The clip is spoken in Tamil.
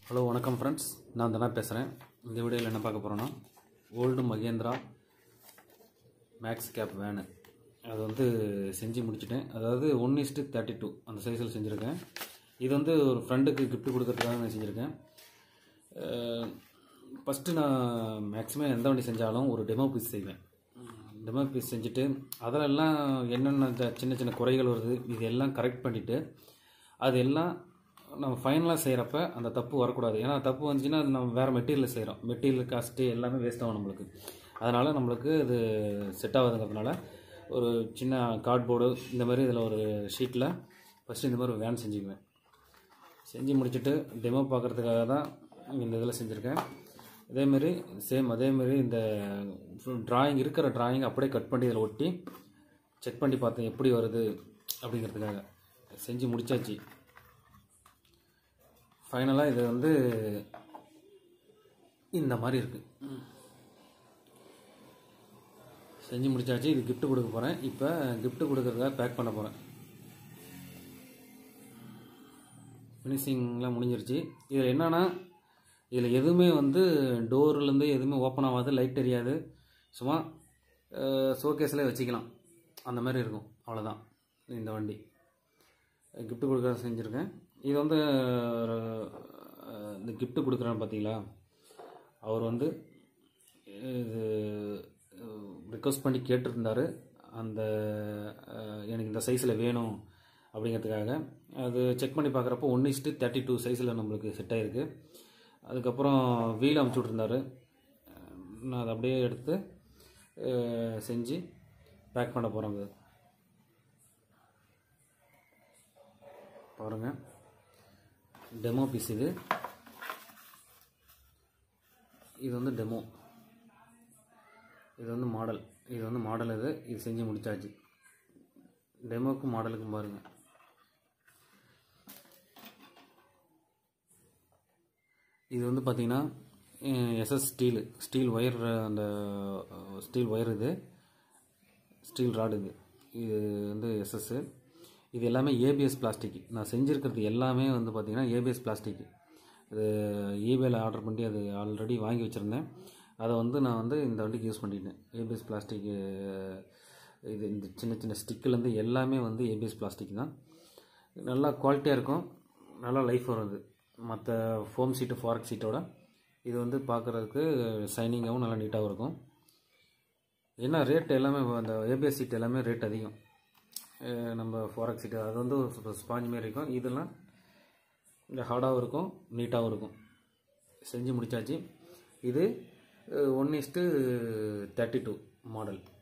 ஹலோ வணக்கம் ஃப்ரெண்ட்ஸ் நான் தனா பேசுகிறேன் இந்த வீடியோவில் என்ன பார்க்க போகிறோன்னா old Mahindra Max cab van அது வந்து செஞ்சு முடிச்சிட்டேன் அதாவது ஒன் இஸ்ட்டு தேர்ட்டி டூ அந்த சைஸில் செஞ்சுருக்கேன் இது வந்து ஒரு ஃப்ரெண்டுக்கு கிஃப்ட் கொடுக்கறதுக்காக நான் செஞ்சுருக்கேன் ஃபஸ்ட்டு நான் மேக்ஸிமம் எந்த வண்டி செஞ்சாலும் ஒரு டெமோ பீஸ் செய்வேன் டெமோ பீஸ் செஞ்சுட்டு அதிலெல்லாம் என்னென்ன இந்த சின்ன சின்ன குறைகள் வருது இது எல்லாம் கரெக்ட் பண்ணிவிட்டு அது எல்லாம் நம்ம ஃபைனலாக செய்கிறப்ப அந்த தப்பு வரக்கூடாது ஏன்னா தப்பு வந்துச்சுன்னா அது நம்ம வேறு மெட்டீரியல் செய்கிறோம் மெட்டீரியல் காஸ்ட்டு எல்லாமே வேஸ்ட் ஆகும் நம்மளுக்கு அதனால் நம்மளுக்கு இது செட் ஆகாதுங்கிறதுனால ஒரு சின்ன கார்ட்போர்டு இந்த மாதிரி இதில் ஒரு ஷீட்டில் ஃபஸ்ட்டு இந்த மாதிரி வேன் செஞ்சுக்குவேன் செஞ்சு முடிச்சுட்டு டெமோ பார்க்குறதுக்காக தான் இந்த இதில் செஞ்சுருக்கேன் அதேமாரி சேம் அதேமாரி இந்த டிராயிங் இருக்கிற டிராயிங் அப்படியே கட் பண்ணி இதில் ஒட்டி செக் பண்ணி பார்த்தேன் எப்படி வருது அப்படிங்கிறதுக்காக செஞ்சு முடிச்சாச்சு ஃபைனலாக இது வந்து இந்த மாதிரி இருக்குது செஞ்சு முடிச்சாச்சு இது gift கொடுக்க போகிறேன் இப்போ gift கொடுக்கறதுக்காக பேக் பண்ண போகிறேன் ஃபினிஷிங்லாம் முடிஞ்சிருச்சு இதில் என்னென்னா இதில் எதுவுமே வந்து டோர்லேருந்து எதுவுமே ஓப்பன் ஆகாது லைட் தெரியாது சும்மா ஷோகேஸில் வச்சுக்கலாம் அந்த மாதிரி இருக்கும் அவ்வளோதான் இந்த வண்டி gift கொடுக்க செஞ்சுருக்கேன் இது வந்து ஒரு, அஹ், இந்த gift கொடுக்குறேன்னு பார்த்தீங்களா அவர் வந்து இது ரிக்வஸ்ட் பண்ணி கேட்டிருந்தாரு அந்த அஹ், எனக்கு இந்த சைஸில் வேணும் அப்படிங்கிறதுக்காக அது செக் பண்ணி பார்க்குறப்போ ஒன் இஸ்ட்டு தேர்ட்டி டூ சைஸில் நம்மளுக்கு செட் ஆகிருக்கு அதுக்கப்புறம் வீல் அமுச்சு விட்ருந்தாரு நான் அதை அப்படியே எடுத்து அஹ், செஞ்சு பேக் பண்ண போகிறேன் பாருங்கள் டெமோ பீஸ் இது இது வந்து டெமோ இது வந்து மாடல் இது வந்து மாடல் இது இது செஞ்சு முடிச்சாச்சு டெமோக்கும் மாடலுக்கும் பாருங்கள் இது வந்து பார்த்தீங்கன்னா எஸ்எஸ் ஸ்டீல் ஸ்டீல் ஒயர் அந்த ஸ்டீல் ஒயர் இது ஸ்டீல் ராடு இது இது வந்து எஸ்எஸ்ஸு இது எல்லாமே ஏபிஎஸ் பிளாஸ்டிக் நான் செஞ்சுருக்கிறது எல்லாமே வந்து பார்த்திங்கன்னா ஏபிஎஸ் பிளாஸ்டிக் இது ஈபேல ஆர்டர் பண்ணி அது ஆல்ரெடி வாங்கி வச்சுருந்தேன் அதை வந்து நான் வந்து இந்த வண்டிக்கு யூஸ் பண்ணிட்டேன் ஏபிஎஸ் பிளாஸ்டிக் இது இந்த சின்ன சின்ன ஸ்டிக்கிலேருந்து எல்லாமே வந்து ஏபிஎஸ் பிளாஸ்டிக் தான் நல்லா குவாலிட்டியாக இருக்கும் நல்லா லைஃப் வரும் இது மற்ற ஃபோம் சீட்டு ஃபாரக் சீட்டோட இது வந்து பார்க்குறதுக்கு ஷைனிங்காகவும் நல்லா நீட்டாகவும் இருக்கும் என்ன ரேட் எல்லாமே அந்த ஏபிஎஸ் சீட் எல்லாமே ரேட் அதிகம் அஹ் நம்ம ஃபாரக் சீட்டு அது வந்து ஸ்பாஞ்ச் மாரி இருக்கும் இதெல்லாம் இந்த ஹார்டாகவும் இருக்கும் நீட்டாகவும் இருக்கும் செஞ்சு முடிச்சாச்சு இது one is to thirty two model